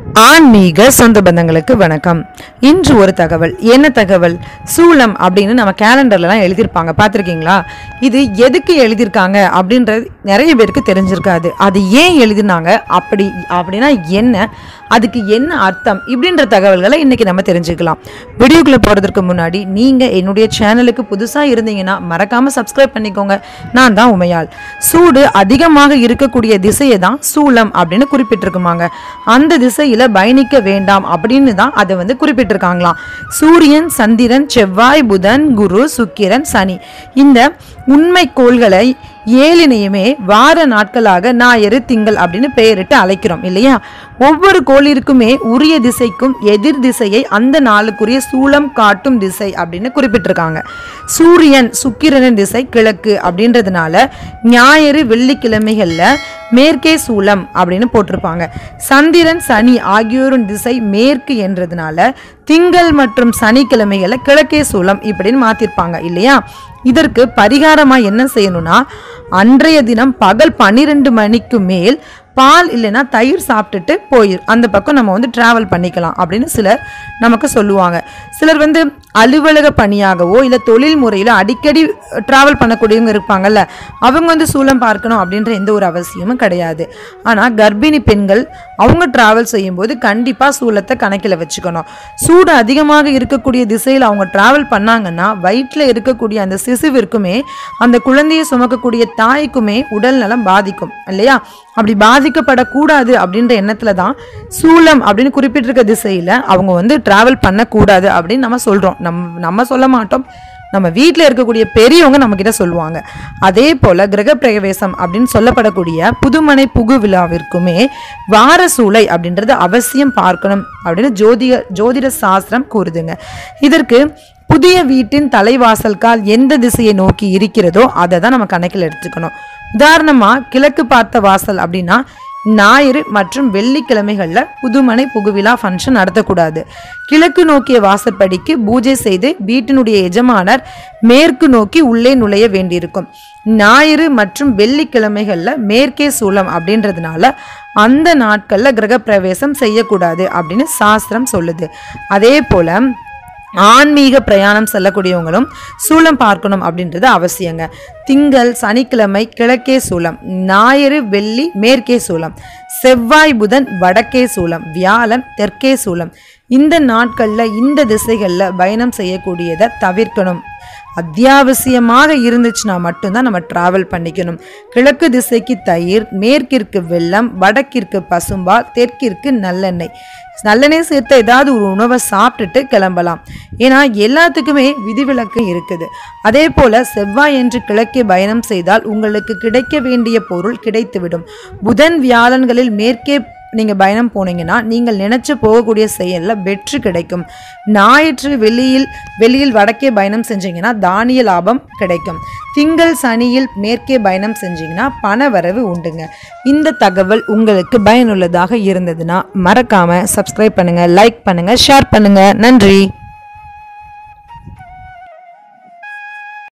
ஆன்மீக சொந்த பந்தங்களுக்கு வணக்கம் இன்று ஒரு தகவல் என்ன தகவல் சூலம் அப்படின்னு நம்ம கேலண்டர்லலாம் எழுதியிருப்பாங்க பார்த்துருக்கீங்களா இது எதுக்கு எழுதியிருக்காங்க அப்படின்றது நிறைய பேருக்கு தெரிஞ்சிருக்காது அது ஏன் எழுதினாங்க அப்படி அப்படின்னா என்ன அதுக்கு என்ன அர்த்தம் இப்படின்ற தகவல்களை இன்னைக்கு நம்ம தெரிஞ்சுக்கலாம் வீடியோக்குள்ளே போகிறதுக்கு முன்னாடி நீங்கள் என்னுடைய சேனலுக்கு புதுசாக இருந்தீங்கன்னா மறக்காமல் சப்ஸ்கிரைப் பண்ணிக்கோங்க நான் தான் உமையாள் சூடு அதிகமாக இருக்கக்கூடிய திசையை தான் சூலம் அப்படின்னு குறிப்பிட்டிருக்குமாங்க அந்த திசையில் பயணிக்க வேண்டாம் அப்படின்னு தான் அதை வந்து குறிப்பிட்டிருக்காங்களாம் சூரியன் சந்திரன் செவ்வாய் புதன் குரு சுக்கிரன் சனி இந்த உண்மை கோள்களை ஏழினையுமே வார நாட்களாக ஞாயிறு திங்கள் அப்படின்னு பெயரிட்டு அழைக்கிறோம் இல்லையா ஒவ்வொரு கோளிற்குமே உரிய திசைக்கும் எதிர் திசையை அந்த நாளுக்குரிய சூலம் காட்டும் திசை அப்படின்னு குறிப்பிட்டிருக்காங்க சூரியன் சுக்கிரனின் திசை கிழக்கு அப்படின்றதுனால ஞாயிறு வெள்ளிக்கிழமைகள்ல மேற்கே சூலம் அப்படின்னு போட்டிருப்பாங்க சந்திரன் சனி ஆகியோரின் திசை மேற்கு என்றதுனால திங்கள் மற்றும் சனிக்கிழமைகளை கிழக்கே சூலம் இப்படின்னு மாத்திருப்பாங்க இல்லையா இதற்கு பரிகாரமா என்ன செய்யணும்னா அன்றைய தினம் பகல் பன்னிரெண்டு மணிக்கு மேல் பால் இல்லைன்னா தயிர் சாப்பிட்டுட்டு போயிரு அந்த பக்கம் நம்ம வந்து டிராவல் பண்ணிக்கலாம் அப்படின்னு சிலர் நமக்கு சொல்லுவாங்க சிலர் வந்து அலுவலக பணியாகவோ இல்லை தொழில் முறையில் அடிக்கடி டிராவல் பண்ணக்கூடியவங்க இருப்பாங்கல்ல அவங்க வந்து சூலம் பார்க்கணும் அப்படின்ற எந்த ஒரு அவசியமும் கிடையாது ஆனால் கர்ப்பிணி பெண்கள் அவங்க டிராவல் செய்யும்போது கண்டிப்பாக சூலத்தை கணக்கில் வச்சுக்கணும் சூடு அதிகமாக இருக்கக்கூடிய திசையில் அவங்க டிராவல் பண்ணாங்கன்னா வயிற்றில் இருக்கக்கூடிய அந்த சிசுவிற்குமே அந்த குழந்தையை சுமக்கக்கூடிய தாய்க்குமே உடல் நலம் பாதிக்கும் இல்லையா அப்படி பாதிக்கப்படக்கூடாது அப்படின்ற எண்ணத்துல தான் சூலம் அப்படின்னு குறிப்பிட்டிருக்க திசையில அவங்க வந்து டிராவல் பண்ணக்கூடாது அப்படின்னு நம்ம சொல்றோம் நம் நம்ம சொல்ல மாட்டோம் நம்ம வீட்டில் இருக்கக்கூடிய பெரியவங்க நம்ம கிட்ட சொல்லுவாங்க அதே போல கிரகப்பிரவேசம் அப்படின்னு சொல்லப்படக்கூடிய புதுமனை புகு விழாவிற்குமே வார சூளை அப்படின்றது அவசியம் பார்க்கணும் அப்படின்னு ஜோதிட ஜோதிட சாஸ்திரம் கூறுதுங்க இதற்கு புதிய வீட்டின் தலைவாசல்கால் எந்த திசையை நோக்கி இருக்கிறதோ அதை தான் நம்ம கணக்கில் எடுத்துக்கணும் உதாரணமா கிழக்கு பார்த்த வாசல் அப்படின்னா ஞாயிறு மற்றும் வெள்ளிக்கிழமைகளில் புதுமனை புகுவிழா ஃபங்க்ஷன் நடத்தக்கூடாது கிழக்கு நோக்கிய வாசற்படிக்கு பூஜை செய்து வீட்டினுடைய எஜமானர் மேற்கு நோக்கி உள்ளே நுழைய வேண்டியிருக்கும் ஞாயிறு மற்றும் வெள்ளிக்கிழமைகளில் மேற்கே சூலம் அப்படின்றதுனால அந்த நாட்களில் கிரகப்பிரவேசம் செய்யக்கூடாது அப்படின்னு சாஸ்திரம் சொல்லுது அதே போல் ஆன்மீக பிரயாணம் செல்லக்கூடியவங்களும் சூலம் பார்க்கணும் அப்படின்றது அவசியங்க திங்கள் சனிக்கிழமை கிழக்கே சூலம் ஞாயிறு வெள்ளி மேற்கே சூலம் செவ்வாய் புதன் வடக்கே சூலம் வியாழன் தெற்கே சூலம் இந்த நாட்களில் இந்த திசைகளில் பயணம் செய்யக்கூடியதை தவிர்க்கணும் அத்தியாவசியமாக இருந்துச்சுன்னா மட்டும்தான் நம்ம டிராவல் பண்ணிக்கணும் கிழக்கு திசைக்கு தயிர் மேற்கிற்கு வெள்ளம் வடக்கிற்கு பசும்பால் தெற்கிற்கு நல்லெண்ணெய் நல்லெண்ணெய் சேர்த்த ஏதாவது ஒரு உணவை சாப்பிட்டுட்டு கிளம்பலாம் ஏன்னா எல்லாத்துக்குமே விதிவிலக்கு இருக்குது அதே போல செவ்வாய் என்று கிழக்கே பயணம் செய்தால் உங்களுக்கு கிடைக்க வேண்டிய பொருள் கிடைத்துவிடும் புதன் வியாழன்களில் மேற்கே நீங்கள் பயணம் போனீங்கன்னா நீங்கள் நினைச்சு போகக்கூடிய செயலில் வெற்றி கிடைக்கும் ஞாயிற்று வெளியில் வெளியில் வடக்கே பயணம் செஞ்சீங்கன்னா தானிய லாபம் கிடைக்கும் திங்கள் சனியில் மேற்கே பயணம் செஞ்சீங்கன்னா பண வரவு உண்டுங்க இந்த தகவல் உங்களுக்கு பயனுள்ளதாக இருந்ததுன்னா மறக்காம சப்ஸ்கிரைப் பண்ணுங்க லைக் பண்ணுங்க ஷேர் பண்ணுங்க நன்றி